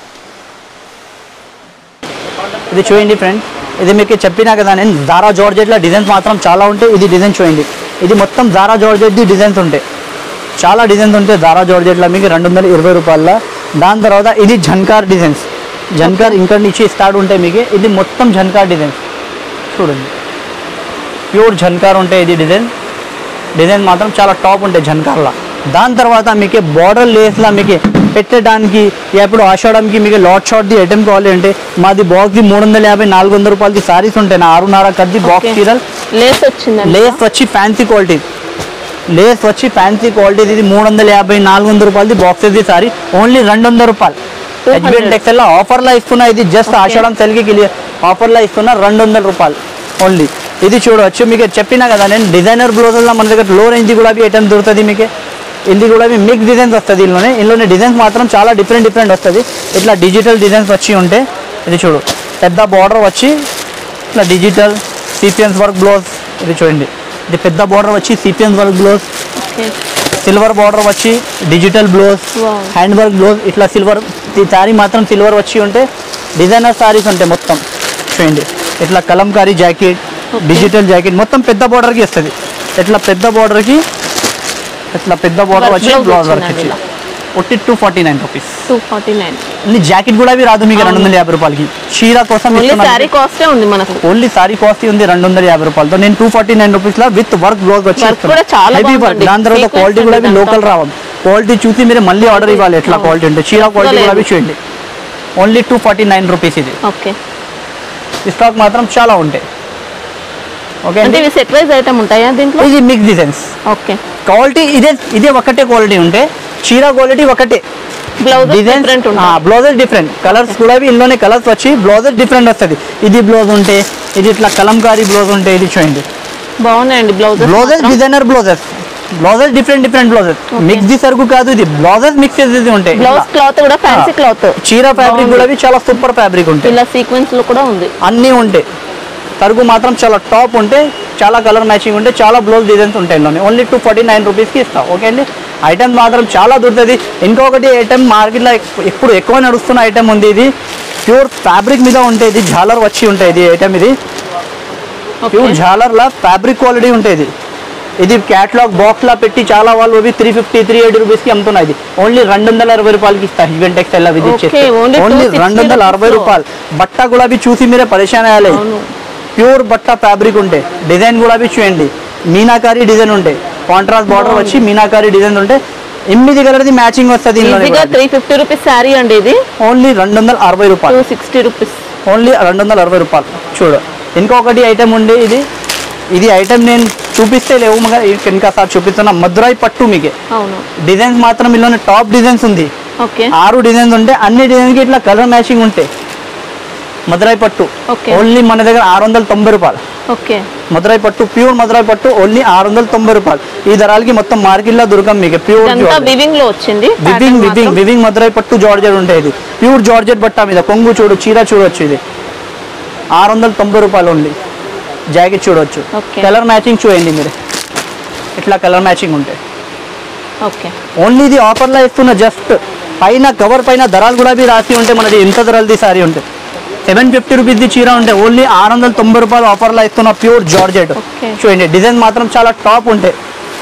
ఇది చూడండి ఫ్రెండ్స్ ఇది మీకు చెప్పినా కదా నేను జారా జార్జెట్లో డిజైన్స్ మాత్రం చాలా ఉంటాయి ఇది డిజైన్ చూడండి ఇది మొత్తం జారా జార్జెట్ ది డిజైన్స్ ఉంటాయి చాలా డిజైన్స్ ఉంటాయి జారా జార్జెట్లో మీకు రెండు వందల ఇరవై రూపాయల దాని తర్వాత ఇది జన్కార్ డిజైన్స్ జన్కార్ ఇంకా నుంచి స్టార్ట్ ఉంటాయి మీకు ఇది మొత్తం జన్కార్ డిజైన్స్ చూడండి ప్యూర్ జన్కార్ ఉంటాయి ఇది డిజైన్ డిజైన్ మాత్రం చాలా టాప్ ఉంటాయి జన్కార్లా దాని తర్వాత మీకు బార్డర్ లేస్లా మీకు పెట్టడానికి ఎప్పుడు ఆషాడంకి మీకు లాట్ షార్ట్ది ఐటమ్ కావాలి అంటే మాది బాక్స్ది మూడు వందల యాభై నాలుగు వందల రూపాయలది సారీస్ ఉంటాయి నా ఆరున్నర కద్ది బాక్స్ చీరల్ లేస్ వచ్చిందండి లేస్ వచ్చి ఫ్యాన్సీ క్వాలిటీ లేస్ వచ్చి ఫ్యాన్సీ క్వాలిటీ ఇది మూడు వందల యాభై నాలుగు వందల రూపాయలది బాక్సెస్ది సారీ ఓన్లీ రెండు వందల రూపాయలు హెచ్బిఎన్ టెక్స్టైల్ లో ఆఫర్ లో ఇస్తున్నా ఇది జస్ట్ Okay. ఆషాఢం సెల్కి ఆఫర్ లో ఇస్తున్నా రెండు వందల రూపాయలు ఓన్లీ ఇది చూడవచ్చు మీకు చెప్పినా కదా నేను డిజైనర్ బ్లౌజుల్లో మన దగ్గర లో రేంజ్ కూడా ఐటమ్ దొరుకుతుంది మీకు ఇది కూడా మిక్స్ డిజైన్స్ వస్తుంది ఇందులోనే ఇందులోనే డిజైన్స్ మాత్రం చాలా డిఫరెంట్ డిఫరెంట్ వస్తుంది ఇట్లా డిజిటల్ డిజైన్స్ వచ్చి ఉంటే ఇది చూడు పెద్ద బార్డర్ వచ్చి ఇట్లా డిజిటల్ సీక్వెన్స్ వర్క్ బ్లౌజ్ ఇది చూడండి ఇది పెద్ద బార్డర్ వచ్చి sequence work blouse okay silver border వచ్చి digital blouse Wow. Hand work blouse ఇట్లా సిల్వర్ ఈ శారీ మాత్రం సిల్వర్ వచ్చి ఉంటే డిజైనర్ సారీస్ ఉంటాయి మొత్తం చూడండి ఇట్లా కలంకారీ జాకెట్ డిజిటల్ జాకెట్ మొత్తం పెద్ద బార్డర్కి వస్తుంది ఇట్లా పెద్ద బార్డర్కి ఇట్లా పెద్ద బార్డర్ Work వచ్చి blouse బ్లౌజ్ వర్క్ వచ్చిందండి వచ్చి ఇలా. ఒట్టి two forty nine rupees two forty nine only jacket కూడా అవి రాదు మీకు రెండు వందల యాభై రూపాయలకి చీర కోసం ఓన్లీ ఇస్తున్నాను. శారీ కాస్టే ఉంది మనకు ఓన్లీ సారీ కాస్ట్ ఉంది రెండు వందల యాభై రూపాయలతో నేను టూ ఫార్టీ నైన్ రూపీస్ లో విత్ వర్క్ బ్లౌజ్ వచ్చి Work కూడా చాలా హెవీ వర్క్ బాగుందండి. దాని తర్వాత Sequence క్వాలిటీ కూడా ఉంది దాంట్లో. లోకల్ రావాలి క్వాలిటీ చూసి మీరు మళ్ళీ ఆర్డర్ ఇవ్వాలి ఎట్లా అవును. క్వాలిటీ ఉంటే చీర క్వాలిటీ కూడా లేదు. అవి చూడండి only two forty nine rupees ఇది ఓకే ఈ స్టాక్ మాత్రం చాలా ఉంటాయి ఓకే అంటే అండి ఇవి సెట్ వైజ్ ఐటమ్ ఉంటాయా దీంట్లో ఇది మిక్స్ డిజైన్స్ ఓకే క్వాలిటీ ఇదే ఇదే ఒకటే క్వాలిటీ ఉంటే చీర క్వాలిటీ ఒకటే బ్లౌజ్ డిజైన్ డిఫరెంట్ ఉంటాయి బ్లౌజెస్ డిఫరెంట్ కలర్స్ కూడా ఇవి ఇందులోనే కలర్స్ వచ్చి బ్లౌజెస్ డిఫరెంట్ వస్తుంది ఇది బ్లౌజ్ ఉంటే ఇది ఇట్లా కలంకారీ బ్లౌజ్ ఉంటే ఇది చూడండి బాగున్నాయండి blouses blouses designer blouses blouses different different blouses mix ది సరుకు కాదు ఇది బ్లౌజెస్ మిక్స్ చేసేది ఉంటాయి బ్లౌజ్ ఇట్లా. క్లాత్ కూడా ఫ్యాన్సీ క్లాత్ చీర ఫ్యాబ్రిక్ బాగుంది. కూడా ఇవి చాలా సూపర్ ఫ్యాబ్రిక్ ఉంటాయి ఇలా సీక్వెన్స్ లో కూడా ఉంది అన్నీ ఉంటాయి సరుకు మాత్రం చాలా టాప్ ఉంటే చాలా కలర్ మ్యాచింగ్ ఉంటే చాలా బ్లౌజ్ డిజైన్స్ ఉంటాయి ఇందులోనే ఓన్లీ టూ ఫార్టీ నైన్ రూపీస్కి ఇస్తాం ఓకే అండి ఐటమ్ మాత్రం చాలా దొరుకుతుంది ఇంకొకటి ఐటమ్ మార్కెట్లో ఇప్పుడు ఎక్కువ నడుస్తున్న ఐటమ్ ఉంది ఇది ప్యూర్ ఫ్యాబ్రిక్ మీద ఉంటాయి ఇది జాలర్ వచ్చి ఉంటాయి ఇది ఐటమ్ ఇది ఓకే ప్యూర్ జాలర్లా ఫ్యాబ్రిక్ క్వాలిటీ ఉంటుంది ఇది క్యాట్లాగ్ బాక్స్ లా పెట్టి చాలా వాళ్ళు అవి three fifty three eighty rupees కి అమ్ముతున్నాయి ఇది ఓన్లీ రెండు వందల అరవై రూపాయలకి ఇస్తా ఈవెంట్ టెక్స్టైల్ విజిట్ Okay, చేస్తే only ఓన్లీ 260 రెండు వందల అరవై rupees లో. రూపాయలు బట్ట కూడా అవి చూసి మీరే పరిశాన్ అయ్యాలి అవును ప్యూర్ బట్ట ఫ్యాబ్రిక్ ఉంటే డిజైన్ కూడా అవి చూడండి మీనాకారి డిజైన్ ఉంటాయి కాంట్రాస్ట్ బార్డర్ వచ్చి మీనాకారి డిజైన్ ఉంటే ఎనిమిది కలర్ది మ్యాచింగ్ వస్తుంది ఈజీగా త్రీ ఫిఫ్టీ రూపీస్ శారీ అండి ఇది ఓన్లీ రెండు వందల అరవై రూపాయలు టూ సిక్స్టీ రూపీస్ ఓన్లీ రెండు వందల అరవై రూపాయలు చూడు ఇంకొకటి ఐటమ్ ఉంది ఇది ఇది ఐటమ్ నేను చూపిస్తే లేవు మగ ఇంకా సార్ చూపిస్తున్నా మధురాయి పట్టు మీకే అవును డిజైన్స్ మాత్రం ఇందులోనే టాప్ డిజైన్స్ ఉంది ఓకే ఆరు డిజైన్స్ ఉంటే అన్ని డిజైన్కి ఇట్లా కలర్ మ్యాచింగ్ ఉంటాయి మధురాయి పట్టు Okay. ఓన్లీ మన దగ్గర ఆరు వందల తొంభై రూపాయలు ఓకే మధురాయి పట్టు ప్యూర్ మధురాయి పట్టు ఓన్లీ ఆరు వందల తొంభై రూపాయలు ఈ ధరలకి మొత్తం మార్కెట్లో దొరకం మీకు ప్యూర్ ఇదంతా వివింగ్ లో వచ్చింది వివింగ్ Pattern వివింగ్ మాత్రం. వివింగ్ మధురై పట్టు జార్జెట్ ఉంటాయి ఇది ప్యూర్ జార్జెట్ బట్ట మీద కొంగు చూడు చీర చూడొచ్చు ఇది ఆరు వందల తొంభై రూపాయలు ఉంది జాకెట్ చూడొచ్చు Okay. కలర్ మ్యాచింగ్ చూడండి మీరు ఇట్లా కలర్ మ్యాచింగ్ ఉంటాయి ఓకే ఓన్లీ ఇది ఆఫర్లో ఇస్తున్న జస్ట్ పైన కవర్ పైన ధరలు కూడా అవి రాసి ఉంటే మనది ఎంత ధరలది సారీ ఉంటాయి సెవెన్ ఫిఫ్టీ రూపీస్ది చీర ఉంటే ఓన్లీ ఆరు వందల తొంభై రూపాయలు ఆఫర్లో ఇస్తున్న ప్యూర్ జార్జెట్ Okay. చూడండి డిజైన్ మాత్రం చాలా టాప్ ఉంటాయి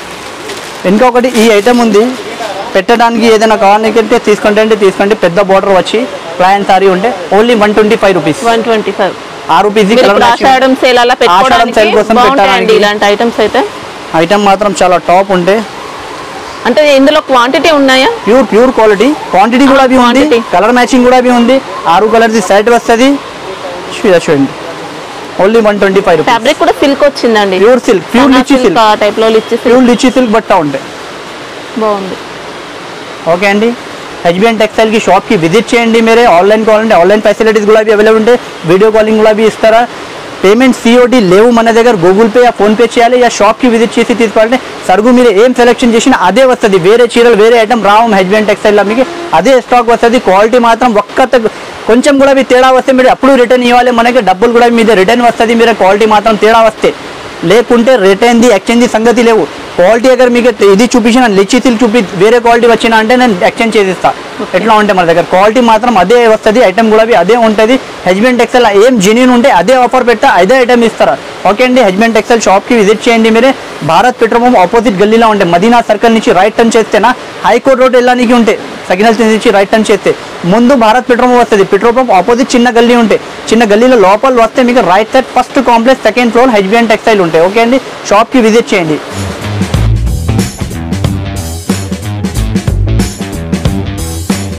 ఇంకొకటి ఈ ఐటమ్ ఉంది పెట్టడానికి ఏదైనా కావాలంటే తీసుకుంటే అంటే తీసుకోండి పెద్ద బార్డర్ వచ్చి ప్లాన్ సారీ ఉంటే only one twenty five rupees one twenty five ఆ రూపీస్ మీరు ఇప్పుడు ఆషాఢం సేల్ అలా పెట్టుకోవడానికి sale కోసం బాగుంటాయండి పెట్టడానికి. ఇలాంటి ఐటమ్స్ అయితే ఐటమ్ మాత్రం చాలా టాప్ ఉంటే అంటే ఇందులో క్వాంటిటీ ఉన్నాయా ప్యూర్ ప్యూర్ క్వాలిటీ క్వాంటిటీ కూడా అవి ఉంది Quantity. కలర్ మ్యాచింగ్ కూడా అవి ఉంది ఆరు కలర్ది సెట్ వస్తుంది చూడ చూడండి only one twenty five rupees fabric కూడా సిల్క్ వచ్చిందండి pure silk pure lychee silk type లో litchi silk pure lychee silk బట్ట ఉంటాయి బాగుంది ఓకే అండి హెచ్బిఎన్ టెక్స్టైల్కి షాప్కి విజిట్ చేయండి మీరే ఆన్లైన్ కావాలంటే ఆన్లైన్ ఫెసిలిటీస్ కూడా అవి అవైలబుల్ ఉంటాయి వీడియో కాలింగ్ కూడా అవి ఇస్తారా పేమెంట్ సిఓడి లేవు మన దగ్గర గూగుల్ పే యా ఫోన్పే చేయాలి యా షాప్కి విజిట్ చేసి తీసుకోవాలంటే సరుకు మీరు ఏం సెలెక్షన్ చేసినా అదే వస్తుంది వేరే చీరలు వేరే ఐటమ్ రావు హెచ్బిఎన్ టెక్స్టైల్లో మీకు అదే స్టాక్ వస్తుంది క్వాలిటీ మాత్రం ఒక్క తగ్గ- కొంచెం కూడా మీ తేడా వస్తే మీరు అప్పుడు రిటర్న్ ఇవ్వాలి మనకి డబ్బులు కూడా మీద రిటర్న్ వస్తుంది మీరు క్వాలిటీ మాత్రం తేడా వస్తే లేకుంటే రిటర్న్ది ఎక్స్చేంజ్ సంగతి లేవు క్వాలిటీ అగర్ మీకు ఇది చూపించిన లిచ్చి సిల్క్ చూపి వేరే క్వాలిటీ వచ్చినా అంటే నేను ఎక్స్చేంజ్ చేసిస్తా ఎట్లా ఉంటే మన దగ్గర క్వాలిటీ మాత్రం అదే వస్తుంది ఐటమ్ కూడా అవి అదే ఉంటుంది హెజ్బెండ్ టెక్స్టైల్ ఏం జెన్యున్ ఉంటే అదే ఆఫర్ పెడతా అదే ఐటమ్ ఇస్తారా ఓకే అండి హెజ్బెండ్ టెక్స్టైల్ షాప్కి విజిట్ చేయండి మీరే భారత్ పెట్రోల్ పంప్ ఆపోజిట్ గల్లీలో ఉంటే మదీనా సర్కిల్ నుంచి రైట్ టర్న్ చేస్తేనా హైకోర్ట్ రోడ్ వెళ్ళడానికి ఉంటే సిగ్నల్స్ నుంచి రైట్ టర్న్ చేస్తే ముందు భారత్ పెట్రోల్ పంప్ వస్తుంది పెట్రోల్ పంప్ ఆపోజిట్ చిన్న గల్లీ ఉంటే చిన్న గల్లీలో లోపల వస్తే మీకు right side first complex second floor HBN textile ఉంటాయి ఓకే అండి షాప్కి విజిట్ చేయండి